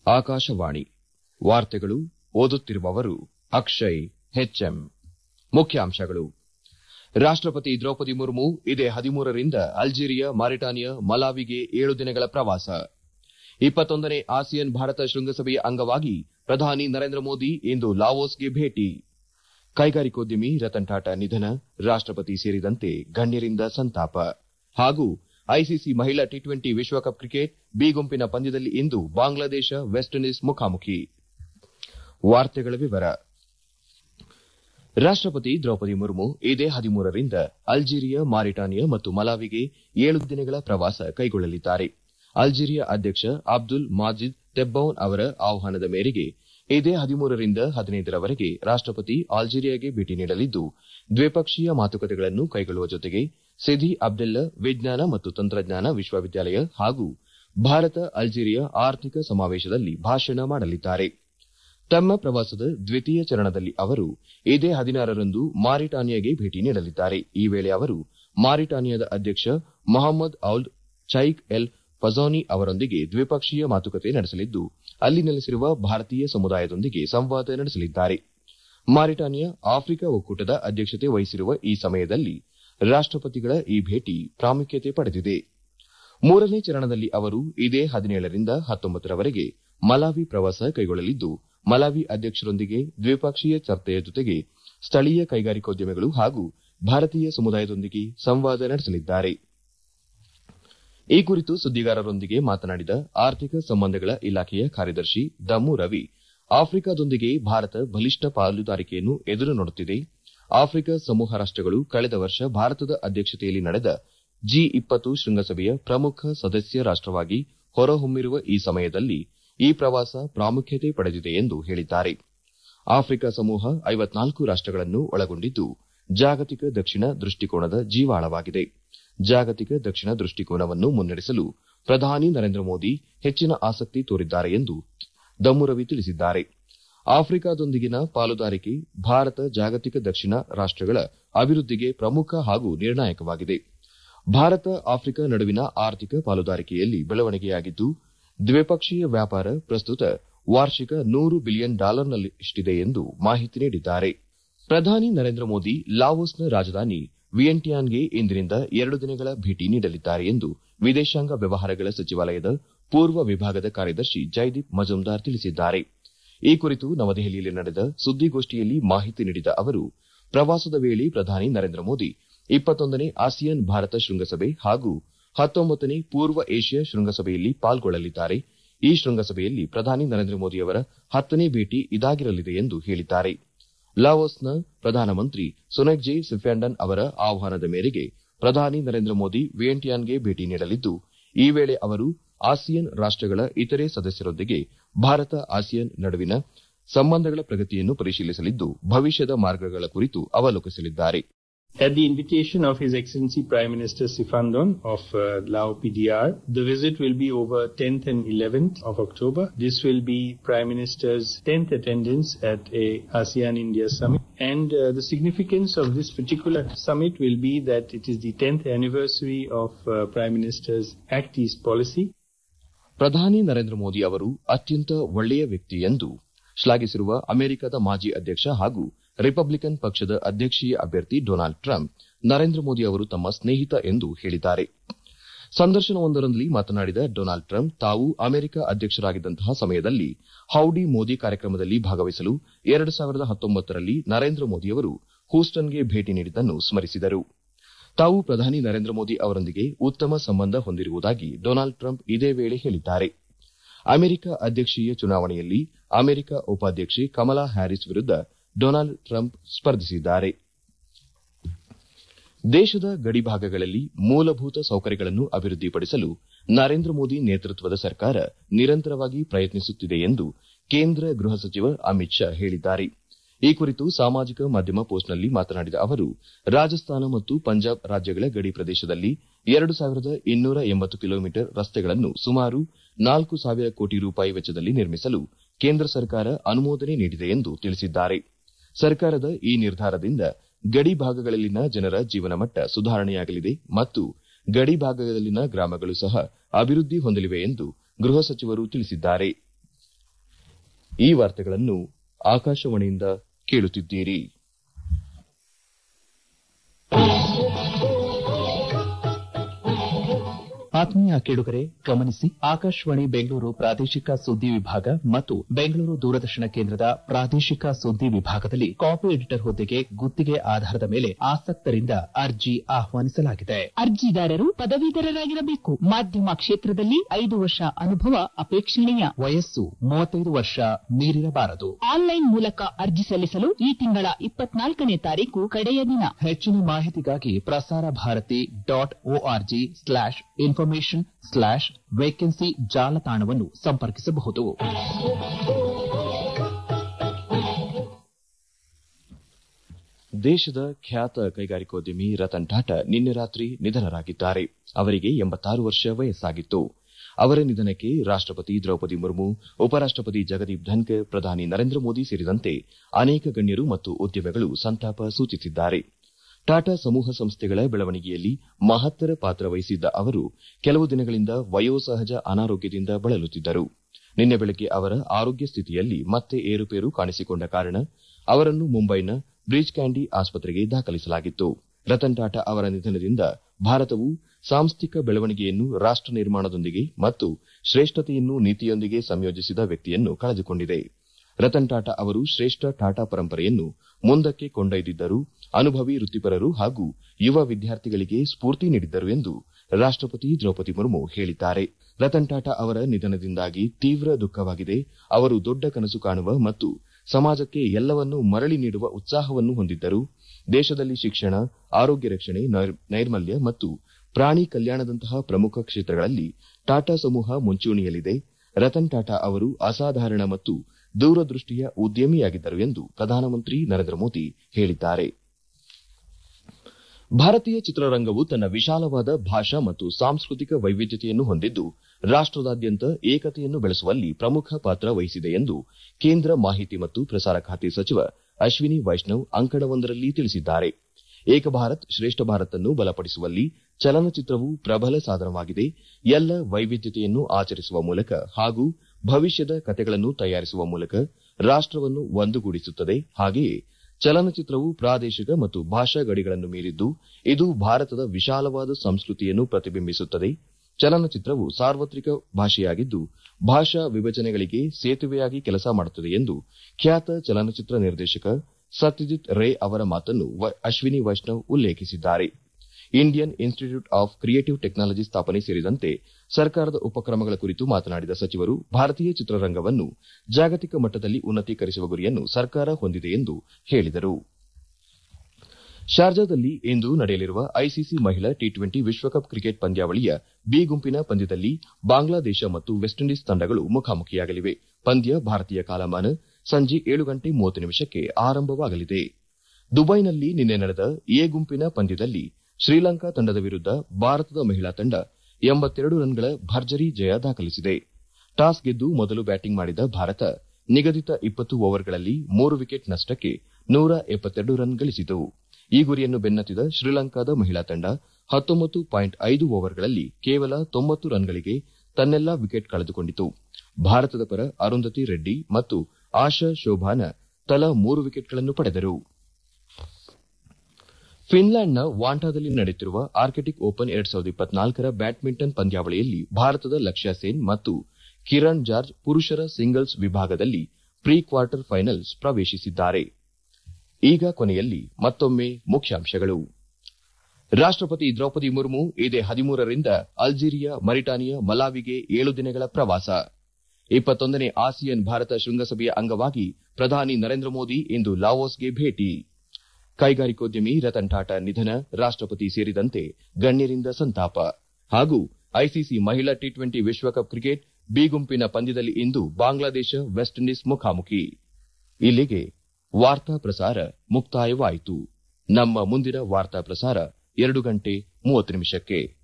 ಆಕಾಶವಾಣಿ ವಾರ್ತೆಗಳು ಓದುತ್ತಿರುವವರು ಅಕ್ಷಯ್ ಹೆಚ್ಎಂ ಮುಖ್ಯಾಂಶಗಳು ರಾಷ್ಟಪತಿ ದ್ರೌಪದಿ ಮುರ್ಮು ಇದೇ ಹದಿಮೂರರಿಂದ ಅಲ್ಜೀರಿಯಾ ಮಾರಿಟಾನಿಯಾ ಮಲಾವಿಗೆ ಏಳು ದಿನಗಳ ಪ್ರವಾಸ ಇಪ್ಪತ್ತೊಂದನೇ ಆಸಿಯನ್ ಭಾರತ ಶೃಂಗಸಭೆಯ ಅಂಗವಾಗಿ ಪ್ರಧಾನಿ ನರೇಂದ್ರ ಮೋದಿ ಇಂದು ಲಾವೋಸ್ಗೆ ಭೇಟಿ ಕೈಗಾರಿಕೋದ್ಯಮಿ ರತನ್ ಟಾಟಾ ನಿಧನ ರಾಷ್ಟಪತಿ ಸೇರಿದಂತೆ ಗಣ್ಯರಿಂದ ಸಂತಾಪ ಹಾಗೂ ಐಸಿಸಿ ಮಹಿಳಾ ಟಿ ಟ್ವೆಂಟಿ ವಿಶ್ವಕಪ್ ಕ್ರಿಕೆಟ್ ಬಿ ಗುಂಪಿನ ಪಂದ್ಯದಲ್ಲಿ ಇಂದು ಬಾಂಗ್ಲಾದೇಶ ವೆಸ್ಟ್ ಇಂಡೀಸ್ ಮುಖಾಮುಖಿ ವಾರ್ತೆಗಳ ವಿವರ ರಾಷ್ಟಪತಿ ದ್ರೌಪದಿ ಮುರ್ಮು ಇದೇ ಹದಿಮೂರರಿಂದ ಅಲ್ಜೀರಿಯಾ ಮಾರಿಟಾನಿಯಾ ಮತ್ತು ಮಲಾವಿಗೆ ಏಳು ದಿನಗಳ ಪ್ರವಾಸ ಕೈಗೊಳ್ಳಲಿದ್ದಾರೆ ಅಲ್ಜೀರಿಯಾ ಅಧ್ಯಕ್ಷ ಅಬ್ದುಲ್ ಮಾಜಿದ್ ಟೆಬ್ಬೌನ್ ಅವರ ಆಹ್ವಾನದ ಮೇರೆಗೆ ಇದೇ ಹದಿಮೂರರಿಂದ ಹದಿನೈದರವರೆಗೆ ರಾಷ್ಟಪತಿ ಅಲ್ಜೀರಿಯಾಗೆ ಭೇಟಿ ನೀಡಲಿದ್ದು ದ್ವಿಪಕ್ಷೀಯ ಮಾತುಕತೆಗಳನ್ನು ಕೈಗೊಳ್ಳುವ ಜೊತೆಗೆ ಸಿದಿ ಅಬ್ದೆಲ್ಲಾ ವಿಜ್ಞಾನ ಮತ್ತು ತಂತ್ರಜ್ಞಾನ ವಿಶ್ವವಿದ್ಯಾಲಯ ಹಾಗೂ ಭಾರತ ಅಲ್ಜೀರಿಯಾ ಆರ್ಥಿಕ ಸಮಾವೇಶದಲ್ಲಿ ಭಾಷಣ ಮಾಡಲಿದ್ದಾರೆ ತಮ್ಮ ಪ್ರವಾಸದ ದ್ವಿತೀಯ ಚರಣದಲ್ಲಿ ಅವರು ಇದೇ ಹದಿನಾರರಂದು ಮಾರಿಟಾನಿಯಾಗೆ ಭೇಟಿ ನೀಡಲಿದ್ದಾರೆ ಈ ವೇಳೆ ಅವರು ಮಾರಿಟಾನಿಯಾದ ಅಧ್ಯಕ್ಷ ಮೊಹಮ್ಮದ್ ಔಲ್ಡ್ ಚೈಕ್ ಎಲ್ ಫಜೌನಿ ಅವರೊಂದಿಗೆ ದ್ವಿಪಕ್ಷೀಯ ಮಾತುಕತೆ ನಡೆಸಲಿದ್ದು ಅಲ್ಲಿ ನೆಲೆಸಿರುವ ಭಾರತೀಯ ಸಮುದಾಯದೊಂದಿಗೆ ಸಂವಾದ ನಡೆಸಲಿದ್ದಾರೆ ಮಾರಿಟಾನಿಯಾ ಆಫ್ರಿಕಾ ಒಕ್ಕೂಟದ ಅಧ್ಯಕ್ಷತೆ ವಹಿಸಿರುವ ಈ ಸಮಯದಲ್ಲಿ ರಾಷ್ಟಪತಿಗಳ ಈ ಭೇಟಿ ಪ್ರಾಮುಖ್ಯತೆ ಪಡೆದಿದೆ ಮೂರನೇ ಚರಣದಲ್ಲಿ ಅವರು ಇದೇ ಹದಿನೇಳರಿಂದ ಹತ್ತೊಂಬತ್ತರವರೆಗೆ ಮಲಾವಿ ಪ್ರವಾಸ ಕೈಗೊಳ್ಳಲಿದ್ದು ಮಲಾವಿ ಅಧ್ಯಕ್ಷರೊಂದಿಗೆ ದ್ವಿಪಕ್ಷೀಯ ಚರ್ಚೆಯ ಜೊತೆಗೆ ಸ್ಥಳೀಯ ಕೈಗಾರಿಕೋದ್ಯಮಿಗಳು ಹಾಗೂ ಭಾರತೀಯ ಸಮುದಾಯದೊಂದಿಗೆ ಸಂವಾದ ನಡೆಸಲಿದ್ದಾರೆ ಈ ಕುರಿತು ಸುದ್ದಿಗಾರರೊಂದಿಗೆ ಮಾತನಾಡಿದ ಆರ್ಥಿಕ ಸಂಬಂಧಗಳ ಇಲಾಖೆಯ ಕಾರ್ಯದರ್ಶಿ ದಮ್ಮು ರವಿ ಆಫ್ರಿಕಾದೊಂದಿಗೆ ಭಾರತ ಬಲಿಷ್ಠ ಪಾಲುದಾರಿಕೆಯನ್ನು ಎದುರು ನೋಡುತ್ತಿದೆ ಆಫ್ರಿಕಾ ಸಮೂಹ ರಾಷ್ಟಗಳು ಕಳೆದ ವರ್ಷ ಭಾರತದ ಅಧ್ಯಕ್ಷತೆಯಲ್ಲಿ ನಡೆದ ಜಿ ಇಪ್ಪತ್ತು ಶೃಂಗಸಭೆಯ ಪ್ರಮುಖ ಸದಸ್ಯ ರಾಷ್ಟವಾಗಿ ಹೊರಹೊಮ್ಮಿರುವ ಈ ಸಮಯದಲ್ಲಿ ಈ ಪ್ರವಾಸ ಪ್ರಾಮುಖ್ಯತೆ ಪಡೆದಿದೆ ಎಂದು ಹೇಳಿದ್ದಾರೆ ಆಫ್ರಿಕಾ ಸಮೂಹ ಐವತ್ನಾಲ್ಕು ರಾಷ್ಟಗಳನ್ನು ಒಳಗೊಂಡಿದ್ದು ಜಾಗತಿಕ ದಕ್ಷಿಣ ದೃಷ್ಟಿಕೋನದ ಜೀವಾಳವಾಗಿದೆ ಜಾಗತಿಕ ದಕ್ಷಿಣ ದೃಷ್ಟಿಕೋನವನ್ನು ಮುನ್ನಡೆಸಲು ಪ್ರಧಾನಿ ನರೇಂದ್ರ ಮೋದಿ ಹೆಚ್ಚಿನ ಆಸಕ್ತಿ ತೋರಿದ್ದಾರೆ ಎಂದು ದಮ್ಮುರವಿ ತಿಳಿಸಿದ್ದಾರೆ ಆಫ್ರಿಕಾದೊಂದಿಗಿನ ಪಾಲುದಾರಿಕೆ ಭಾರತ ಜಾಗತಿಕ ದಕ್ಷಿಣ ರಾಷ್ಟಗಳ ಅಭಿವೃದ್ಧಿಗೆ ಪ್ರಮುಖ ಹಾಗೂ ನಿರ್ಣಾಯಕವಾಗಿದೆ ಭಾರತ ಆಫ್ರಿಕಾ ನಡುವಿನ ಆರ್ಥಿಕ ಪಾಲುದಾರಿಕೆಯಲ್ಲಿ ಬೆಳವಣಿಗೆಯಾಗಿದ್ದು ದ್ವಿಪಕ್ಷೀಯ ವ್ಯಾಪಾರ ಪ್ರಸ್ತುತ ವಾರ್ಷಿಕ ನೂರು ಬಿಲಿಯನ್ ಡಾಲರ್ನಷ್ಟಿದೆ ಎಂದು ಮಾಹಿತಿ ನೀಡಿದ್ದಾರೆ ಪ್ರಧಾನಿ ನರೇಂದ್ರ ಮೋದಿ ಲಾವೋಸ್ನ ರಾಜಧಾನಿ ವಿಯೆಂಟಿಯಾನ್ಗೆ ಇಂದಿನಿಂದ ಎರಡು ದಿನಗಳ ಭೇಟಿ ನೀಡಲಿದ್ದಾರೆ ಎಂದು ವಿದೇಶಾಂಗ ವ್ಯವಹಾರಗಳ ಸಚಿವಾಲಯದ ಪೂರ್ವ ವಿಭಾಗದ ಕಾರ್ಯದರ್ಶಿ ಜೈದೀಪ್ ಮಜುಂದಾರ್ ತಿಳಿಸಿದ್ದಾರೆ ಈ ಕುರಿತು ನವದೆಹಲಿಯಲ್ಲಿ ನಡೆದ ಸುದ್ದಿಗೋಷ್ಠಿಯಲ್ಲಿ ಮಾಹಿತಿ ನೀಡಿದ ಅವರು ಪ್ರವಾಸದ ವೇಳೆ ಪ್ರಧಾನಿ ನರೇಂದ್ರ ಮೋದಿ ಇಪ್ಪತ್ತೊಂದನೇ ಆಸಿಯಾನ್ ಭಾರತ ಶೃಂಗಸಭೆ ಹಾಗೂ ಹತ್ತೊಂಬತ್ತನೇ ಪೂರ್ವ ಏಷ್ಯಾ ಶೃಂಗಸಭೆಯಲ್ಲಿ ಪಾಲ್ಗೊಳ್ಳಲಿದ್ದಾರೆ ಈ ಶೃಂಗಸಭೆಯಲ್ಲಿ ಪ್ರಧಾನಿ ನರೇಂದ್ರ ಮೋದಿ ಅವರ ಹತ್ತನೇ ಭೇಟಿ ಇದಾಗಿರಲಿದೆ ಎಂದು ಹೇಳಿದ್ದಾರೆ ಲಾವೋಸ್ನ ಪ್ರಧಾನಮಂತ್ರಿ ಸೊನೆಗ್ಜೆ ಸಿಫ್ಯಾಂಡನ್ ಅವರ ಆಹ್ವಾನದ ಮೇರೆಗೆ ಪ್ರಧಾನಿ ನರೇಂದ್ರ ಮೋದಿ ವಿಯೆಂಟಿಯಾನ್ಗೆ ಭೇಟಿ ನೀಡಲಿದ್ದು ಈ ವೇಳೆ ಅವರು ಆಸಿಯನ್ ರಾಷ್ಟಗಳ ಇತರೆ ಸದಸ್ಯರೊಂದಿಗೆ ಭಾರತ ಆಸಿಯನ್ ನಡುವಿನ ಸಂಬಂಧಗಳ ಪ್ರಗತಿಯನ್ನು ಪರಿಶೀಲಿಸಲಿದ್ದು ಭವಿಷ್ಯದ ಮಾರ್ಗಗಳ ಕುರಿತು ಅವಲೋಕಿಸಲಿದ್ದಾರೆ At the invitation of His Excellency Prime Minister Sifandon of uh, Lao PDR, the visit will be over 10th and 11th of October. This will be Prime Minister's 10th attendance at a ASEAN-India summit. And uh, the significance of this particular summit will be that it is the 10th anniversary of uh, Prime Minister's Act East policy. ಪ್ರಧಾನಿ ನರೇಂದ್ರ ಮೋದಿ ಅವರು ಅತ್ಯಂತ ಒಳ್ಳೆಯ ವ್ಯಕ್ತಿ ಎಂದು ಶ್ಲಾಘಿಸಿರುವ ಅಮೆರಿಕದ ಮಾಜಿ ಅಧ್ಯಕ್ಷ ಹಾಗೂ ರಿಪಬ್ಲಿಕನ್ ಪಕ್ಷದ ಅಧ್ಯಕ್ಷೀಯ ಅಭ್ಯರ್ಥಿ ಡೊನಾಲ್ಡ್ ಟ್ರಂಪ್ ನರೇಂದ್ರ ಮೋದಿ ಅವರು ತಮ್ಮ ಸ್ನೇಹಿತ ಎಂದು ಹೇಳಿದ್ದಾರೆ ಸಂದರ್ಶನವೊಂದರಲ್ಲಿ ಮಾತನಾಡಿದ ಡೊನಾಲ್ಡ್ ಟ್ರಂಪ್ ತಾವು ಅಮೆರಿಕ ಅಧ್ಯಕ್ಷರಾಗಿದ್ದಂತಹ ಸಮಯದಲ್ಲಿ ಹೌಡಿ ಮೋದಿ ಕಾರ್ಯಕ್ರಮದಲ್ಲಿ ಭಾಗವಹಿಸಲು ಎರಡು ಸಾವಿರದ ಹತ್ತೊಂಬತ್ತರಲ್ಲಿ ನರೇಂದ್ರ ಮೋದಿಯವರು ಹೂಸ್ಟನ್ಗೆ ಭೇಟಿ ನೀಡಿದ್ದನ್ನು ಸ್ಮರಿಸಿದರು ತಾವು ಪ್ರಧಾನಿ ನರೇಂದ್ರ ಮೋದಿ ಅವರೊಂದಿಗೆ ಉತ್ತಮ ಸಂಬಂಧ ಹೊಂದಿರುವುದಾಗಿ ಡೊನಾಲ್ಡ್ ಟ್ರಂಪ್ ಇದೇ ವೇಳೆ ಹೇಳಿದ್ದಾರೆ ಅಮೆರಿಕ ಅಧ್ಯಕ್ಷೀಯ ಚುನಾವಣೆಯಲ್ಲಿ ಅಮೆರಿಕ ಉಪಾಧ್ಯಕ್ಷೆ ಕಮಲಾ ಹ್ಯಾರಿಸ್ ವಿರುದ್ದ ಡೊನಾಲ್ಡ್ ಟ್ರಂಪ್ ಸ್ಪರ್ಧಿಸಿದ್ದಾರೆ ದೇಶದ ಗಡಿಭಾಗಗಳಲ್ಲಿ ಮೂಲಭೂತ ಸೌಕರ್ಯಗಳನ್ನು ಅಭಿವೃದ್ಧಿಪಡಿಸಲು ನರೇಂದ್ರ ಮೋದಿ ನೇತೃತ್ವದ ಸರ್ಕಾರ ನಿರಂತರವಾಗಿ ಪ್ರಯತ್ನಿಸುತ್ತಿದೆ ಎಂದು ಕೇಂದ್ರ ಗೃಹ ಸಚಿವ ಅಮಿತ್ ಶಾ ಹೇಳಿದ್ದಾರೆ ಈ ಕುರಿತು ಸಾಮಾಜಿಕ ಮಾಧ್ಯಮ ಪೋಸ್ಟ್ನಲ್ಲಿ ಮಾತನಾಡಿದ ಅವರು ರಾಜಸ್ಥಾನ ಮತ್ತು ಪಂಜಾಬ್ ರಾಜ್ಯಗಳ ಗಡಿ ಪ್ರದೇಶದಲ್ಲಿ ಎರಡು ಸಾವಿರದ ಇನ್ನೂರ ಎಂಬತ್ತು ಕಿಲೋಮೀಟರ್ ರಸ್ತೆಗಳನ್ನು ಸುಮಾರು ನಾಲ್ಕು ಸಾವಿರ ಕೋಟಿ ರೂಪಾಯಿ ವೆಚ್ಚದಲ್ಲಿ ನಿರ್ಮಿಸಲು ಕೇಂದ್ರ ಸರ್ಕಾರ ಅನುಮೋದನೆ ನೀಡಿದೆ ಎಂದು ತಿಳಿಸಿದ್ದಾರೆ ಸರ್ಕಾರದ ಈ ನಿರ್ಧಾರದಿಂದ ಗಡಿ ಭಾಗಗಳಲ್ಲಿನ ಜನರ ಜೀವನಮಟ್ಟ ಸುಧಾರಣೆಯಾಗಲಿದೆ ಮತ್ತು ಗಡಿ ಭಾಗದಲ್ಲಿನ ಗ್ರಾಮಗಳು ಸಹ ಅಭಿವೃದ್ಧಿ ಹೊಂದಲಿವೆ ಎಂದು ಗೃಹ ಸಚಿವರು ತಿಳಿಸಿದ್ದಾರೆ ಈ ವಾರ್ತೆಗಳನ್ನು ಆಕಾಶವಾಣಿಯಿಂದ ಕೇಳುತ್ತಿದ್ದೀರಿ ಆತ್ಮೀಯ ಕೇಳುಗರೆ ಗಮನಿಸಿ ಆಕಾಶವಾಣಿ ಬೆಂಗಳೂರು ಪ್ರಾದೇಶಿಕ ಸುದ್ದಿ ವಿಭಾಗ ಮತ್ತು ಬೆಂಗಳೂರು ದೂರದರ್ಶನ ಕೇಂದ್ರದ ಪ್ರಾದೇಶಿಕ ಸುದ್ದಿ ವಿಭಾಗದಲ್ಲಿ ಕಾಪಿ ಎಡಿಟರ್ ಹುದ್ದೆಗೆ ಗುತ್ತಿಗೆ ಆಧಾರದ ಮೇಲೆ ಆಸಕ್ತರಿಂದ ಅರ್ಜಿ ಆಹ್ವಾನಿಸಲಾಗಿದೆ ಅರ್ಜಿದಾರರು ಪದವೀಧರರಾಗಿರಬೇಕು ಮಾಧ್ಯಮ ಕ್ಷೇತ್ರದಲ್ಲಿ ಐದು ವರ್ಷ ಅನುಭವ ಅಪೇಕ್ಷಣೀಯ ವಯಸ್ಸು ಮೂವತ್ತೈದು ವರ್ಷ ಮೀರಿರಬಾರದು ಆನ್ಲೈನ್ ಮೂಲಕ ಅರ್ಜಿ ಸಲ್ಲಿಸಲು ಈ ತಿಂಗಳ ಇಪ್ಪತ್ನಾಲ್ಕನೇ ತಾರೀಕು ಕಡೆಯ ದಿನ ಹೆಚ್ಚಿನ ಮಾಹಿತಿಗಾಗಿ Prasar Bharati dot O R G slash information slash vacancy ಜಾಲತಾಣವನ್ನು ಸಂಪರ್ಕಿಸಬಹುದು ದೇಶದ ಖ್ಯಾತ ಕೈಗಾರಿಕೋದ್ಯಮಿ ರತನ್ ಟಾಟಾ ನಿನ್ನೆ ರಾತ್ರಿ ನಿಧನರಾಗಿದ್ದಾರೆ ಅವರಿಗೆ ಎಂಬತ್ತಾರು ವರ್ಷ ವಯಸ್ಸಾಗಿತ್ತು ಅವರ ನಿಧನಕ್ಕೆ ರಾಷ್ಟಪತಿ ದ್ರೌಪದಿ ಮುರ್ಮು ಉಪರಾಷ್ಟಪತಿ ಜಗದೀಪ್ ಧನ್ಕರ್ ಪ್ರಧಾನಿ ನರೇಂದ್ರ ಮೋದಿ ಸೇರಿದಂತೆ ಅನೇಕ ಗಣ್ಯರು ಮತ್ತು ಉದ್ಯಮಿಗಳು ಸಂತಾಪ ಸೂಚಿಸಿದ್ದಾರೆ ಟಾಟಾ ಸಮೂಹ ಸಂಸ್ಥೆಗಳ ಬೆಳವಣಿಗೆಯಲ್ಲಿ ಮಹತ್ತರ ಪಾತ್ರ ವಹಿಸಿದ್ದ ಅವರು ಕೆಲವು ದಿನಗಳಿಂದ ವಯೋಸಹಜ ಅನಾರೋಗ್ಯದಿಂದ ಬಳಲುತ್ತಿದ್ದರು ನಿನ್ನೆ ಬೆಳಗ್ಗೆ ಅವರ ಆರೋಗ್ಯ ಸ್ಥಿತಿಯಲ್ಲಿ ಮತ್ತೆ ಏರುಪೇರು ಕಾಣಿಸಿಕೊಂಡ ಕಾರಣ ಅವರನ್ನು ಮುಂಬೈನ ಬ್ರಿಜ್ ಕ್ಯಾಂಡಿ ಆಸ್ಪತ್ರೆಗೆ ದಾಖಲಿಸಲಾಗಿತ್ತು ರತನ್ ಟಾಟಾ ಅವರ ನಿಧನದಿಂದ ಭಾರತವು ಸಾಂಸ್ಥಿಕ ಬೆಳವಣಿಗೆಯನ್ನು ರಾಷ್ಟ ನಿರ್ಮಾಣದೊಂದಿಗೆ ಮತ್ತು ಶ್ರೇಷ್ಠತೆಯನ್ನು ನೀತಿಯೊಂದಿಗೆ ಸಂಯೋಜಿಸಿದ ವ್ಯಕ್ತಿಯನ್ನು ಕಳೆದುಕೊಂಡಿದೆ ರತನ್ ಟಾಟಾ ಅವರು ಶ್ರೇಷ್ಠ ಟಾಟಾ ಪರಂಪರೆಯನ್ನು ಮುಂದಕ್ಕೆ ಕೊಂಡೊಯ್ದಿದ್ದರು ಅನುಭವಿ ವೃತ್ತಿಪರರು ಹಾಗೂ ಯುವ ವಿದ್ಯಾರ್ಥಿಗಳಿಗೆ ಸ್ಫೂರ್ತಿ ನೀಡಿದ್ದರು ಎಂದು ರಾಷ್ಟಪತಿ ದ್ರೌಪದಿ ಮುರ್ಮು ಹೇಳಿದ್ದಾರೆ ರತನ್ ಟಾಟಾ ಅವರ ನಿಧನದಿಂದಾಗಿ ತೀವ್ರ ದುಃಖವಾಗಿದೆ ಅವರು ದೊಡ್ಡ ಕನಸು ಕಾಣುವ ಮತ್ತು ಸಮಾಜಕ್ಕೆ ಎಲ್ಲವನ್ನೂ ಮರಳಿ ನೀಡುವ ಉತ್ಸಾಹವನ್ನು ಹೊಂದಿದ್ದರು ದೇಶದಲ್ಲಿ ಶಿಕ್ಷಣ ಆರೋಗ್ಯ ರಕ್ಷಣೆ ನೈರ್ಮಲ್ಯ ಮತ್ತು ಪ್ರಾಣಿ ಕಲ್ಯಾಣದಂತಹ ಪ್ರಮುಖ ಕ್ಷೇತ್ರಗಳಲ್ಲಿ ಟಾಟಾ ಸಮೂಹ ಮುಂಚೂಣಿಯಲ್ಲಿದೆ ರತನ್ ಟಾಟಾ ಅವರು ಅಸಾಧಾರಣ ಮತ್ತು ದೂರದೃಷ್ಟಿಯ ಉದ್ಯಮಿಯಾಗಿದ್ದರು ಎಂದು ಪ್ರಧಾನಮಂತ್ರಿ ನರೇಂದ್ರ ಮೋದಿ ಹೇಳಿದ್ದಾರೆ ಭಾರತೀಯ ಚಿತ್ರರಂಗವು ತನ್ನ ವಿಶಾಲವಾದ ಭಾಷಾ ಮತ್ತು ಸಾಂಸ್ಕೃತಿಕ ವೈವಿಧ್ಯತೆಯನ್ನು ಹೊಂದಿದ್ದು ರಾಷ್ಟದಾದ್ಯಂತ ಏಕತೆಯನ್ನು ಬೆಳೆಸುವಲ್ಲಿ ಪ್ರಮುಖ ಪಾತ್ರ ವಹಿಸಿದೆ ಎಂದು ಕೇಂದ್ರ ಮಾಹಿತಿ ಮತ್ತು ಪ್ರಸಾರ ಖಾತೆ ಸಚಿವ ಅಶ್ವಿನಿ ವೈಷ್ಣವ್ ಅಂಕಣವೊಂದರಲ್ಲಿ ತಿಳಿಸಿದ್ದಾರೆ ಏಕ ಭಾರತ್ ಶ್ರೇಷ್ಠ ಭಾರತ್ ಅನ್ನು ಬಲಪಡಿಸುವಲ್ಲಿ ಚಲನಚಿತ್ರವು ಪ್ರಬಲ ಸಾಧನವಾಗಿದೆ ಎಲ್ಲ ವೈವಿಧ್ಯತೆಯನ್ನು ಆಚರಿಸುವ ಮೂಲಕ ಹಾಗೂ ಭವಿಷ್ಯದ ಕತೆಗಳನ್ನು ತಯಾರಿಸುವ ಮೂಲಕ ರಾಷ್ಟವನ್ನು ಒಂದುಗೂಡಿಸುತ್ತದೆ ಹಾಗೆಯೇ ಚಲನಚಿತ್ರವು ಪ್ರಾದೇಶಿಕ ಮತ್ತು ಭಾಷಾ ಗಡಿಗಳನ್ನು ಮೀರಿದ್ದು ಇದು ಭಾರತದ ವಿಶಾಲವಾದ ಸಂಸ್ಕೃತಿಯನ್ನು ಪ್ರತಿಬಿಂಬಿಸುತ್ತದೆ ಚಲನಚಿತ್ರವು ಸಾರ್ವತ್ರಿಕ ಭಾಷೆಯಾಗಿದ್ದು ಭಾಷಾ ವಿಭಜನೆಗಳಿಗೆ ಸೇತುವೆಯಾಗಿ ಕೆಲಸ ಮಾಡುತ್ತದೆ ಎಂದು ಖ್ಯಾತ ಚಲನಚಿತ್ರ ನಿರ್ದೇಶಕ ಸತ್ಯಜಿತ್ ರೇ ಅವರ ಮಾತನ್ನು ಅಶ್ವಿನಿ ವೈಷ್ಣವ್ ಉಲ್ಲೇಖಿಸಿದ್ದಾರೆ Indian Institute of Creative Technology ಸ್ಥಾಪನೆ ಸೇರಿದಂತೆ ಸರ್ಕಾರದ ಉಪಕ್ರಮಗಳ ಕುರಿತು ಮಾತನಾಡಿದ ಸಚಿವರು ಭಾರತೀಯ ಚಿತ್ರರಂಗವನ್ನು ಜಾಗತಿಕ ಮಟ್ಟದಲ್ಲಿ ಉನ್ನತೀಕರಿಸುವ ಗುರಿಯನ್ನು ಸರ್ಕಾರ ಹೊಂದಿದೆ ಎಂದು ಹೇಳಿದರು ಶಾರ್ಜಾದಲ್ಲಿ ಇಂದು ನಡೆಯಲಿರುವ ಐಸಿಸಿ ಮಹಿಳಾ ಟಿ ಟ್ವೆಂಟಿ ವಿಶ್ವಕಪ್ ಕ್ರಿಕೆಟ್ ಪಂದ್ಯಾವಳಿಯ ಬಿ ಗುಂಪಿನ ಪಂದ್ಯದಲ್ಲಿ ಬಾಂಗ್ಲಾದೇಶ ಮತ್ತು ವೆಸ್ಟ್ ಇಂಡೀಸ್ ತಂಡಗಳು ಮುಖಾಮುಖಿಯಾಗಲಿವೆ ಪಂದ್ಯ ಭಾರತೀಯ ಕಾಲಮಾನ ಸಂಜೆ ಏಳು ಗಂಟೆ ಮೂವತ್ತು ನಿಮಿಷಕ್ಕೆ ಆರಂಭವಾಗಲಿದೆ ದುಬೈನಲ್ಲಿ ನಿನ್ನೆ ನಡೆದ ಎ ಗುಂಪಿನ ಪಂದ್ಯದಲ್ಲಿ ಶ್ರೀಲಂಕಾ ತಂಡದ ವಿರುದ್ಧ ಭಾರತದ ಮಹಿಳಾ ತಂಡ ಎಂಬತ್ತೆರಡು ರನ್ಗಳ ಭರ್ಜರಿ ಜಯ ದಾಖಲಿಸಿದೆ ಟಾಸ್ ಗೆದ್ದು ಮೊದಲು ಬ್ಯಾಟಿಂಗ್ ಮಾಡಿದ ಭಾರತ ನಿಗದಿತ ಇಪ್ಪತ್ತು ಓವರ್ಗಳಲ್ಲಿ ಮೂರು ವಿಕೆಟ್ ನಷ್ಟಕ್ಕೆ ನೂರ ಎಪ್ಪತ್ತೆರಡು ರನ್ ಗಳಿಸಿತು ಈ ಗುರಿಯನ್ನು ಬೆನ್ನತ್ತಿದ ಶ್ರೀಲಂಕಾದ ಮಹಿಳಾ ತಂಡ ಹತ್ತೊಂಬತ್ತು ಪಾಯಿಂಟ್ ಐದು ಓವರ್ಗಳಲ್ಲಿ ಕೇವಲ ತೊಂಬತ್ತು ರನ್ಗಳಿಗೆ ತನ್ನೆಲ್ಲಾ ವಿಕೆಟ್ ಕಳೆದುಕೊಂಡಿತು ಭಾರತದ ಪರ ಅರುಂಧತಿ ರೆಡ್ಡಿ ಮತ್ತು ಆಶಾ ಶೋಭಾನ ತಲಾ ಮೂರು ವಿಕೆಟ್ಗಳನ್ನು ಪಡೆದರು ಫಿನ್ಲ್ಯಾಂಡ್ನ ವಾಂಟಾದಲ್ಲಿ ನಡೆಯುತ್ತಿರುವ ಆರ್ಕಿಟಿಕ್ ಓಪನ್ ಎರಡ್ ಸಾವಿರದ ಇಪ್ಪತ್ನಾಲ್ಕರ ಬ್ಯಾಡ್ಮಿಂಟನ್ ಪಂದ್ಯಾವಳಿಯಲ್ಲಿ ಭಾರತದ ಲಕ್ಷ್ಯ ಸೇನ್ ಮತ್ತು ಕಿರಣ್ ಜಾರ್ಜ್ ಪುರುಷರ ಸಿಂಗಲ್ಸ್ ವಿಭಾಗದಲ್ಲಿ ಪ್ರೀ ಕ್ವಾರ್ಟರ್ ಫೈನಲ್ಸ್ ಪ್ರವೇಶಿಸಿದ್ದಾರೆ ಈಗ ಕೊನೆಯಲ್ಲಿ ಮತ್ತೊಮ್ಮೆ ಮುಖ್ಯಾಂಶಗಳು ರಾಷ್ಟಪತಿ ದ್ರೌಪದಿ ಮುರ್ಮು ಇದೇ ಹದಿಮೂರರಿಂದ ಅಲ್ಜೀರಿಯಾ ಮರಿಟಾನಿಯಾ ಮಲಾವಿಗೆ ಏಳು ದಿನಗಳ ಪ್ರವಾಸ ಇಪ್ಪತ್ತೊಂದನೇ ಆಸಿಯನ್ ಭಾರತ ಶೃಂಗಸಭೆಯ ಅಂಗವಾಗಿ ಪ್ರಧಾನಿ ನರೇಂದ್ರ ಮೋದಿ ಇಂದು ಲಾವೋಸ್ಗೆ ಭೇಟಿ ಕೈಗಾರಿಕೋದ್ಯಮಿ ರತನ್ ಟಾಟಾ ನಿಧನ ರಾಷ್ಟಪತಿ ಸೇರಿದಂತೆ ಗಣ್ಯರಿಂದ ಸಂತಾಪ ಹಾಗೂ ಐಸಿಸಿ ಮಹಿಳಾ ಟಿ ಟ್ವೆಂಟಿ ವಿಶ್ವಕಪ್ ಕ್ರಿಕೆಟ್ ಬಿ ಗುಂಪಿನ ಪಂದ್ಯದಲ್ಲಿ ಇಂದು ಬಾಂಗ್ಲಾದೇಶ ವೆಸ್ಟ್ ಇಂಡೀಸ್ ಮುಖಾಮುಖಿ ಇಲ್ಲಿಗೆ ವಾರ್ತಾ ಪ್ರಸಾರ ಮುಕ್ತಾಯವಾಯಿತು ನಮ್ಮ ಮುಂದಿನ ವಾರ್ತಾ ಪ್ರಸಾರ ಎರಡು ಗಂಟೆ ಮೂವತ್ತು ನಿಮಿಷಕ್ಕೆ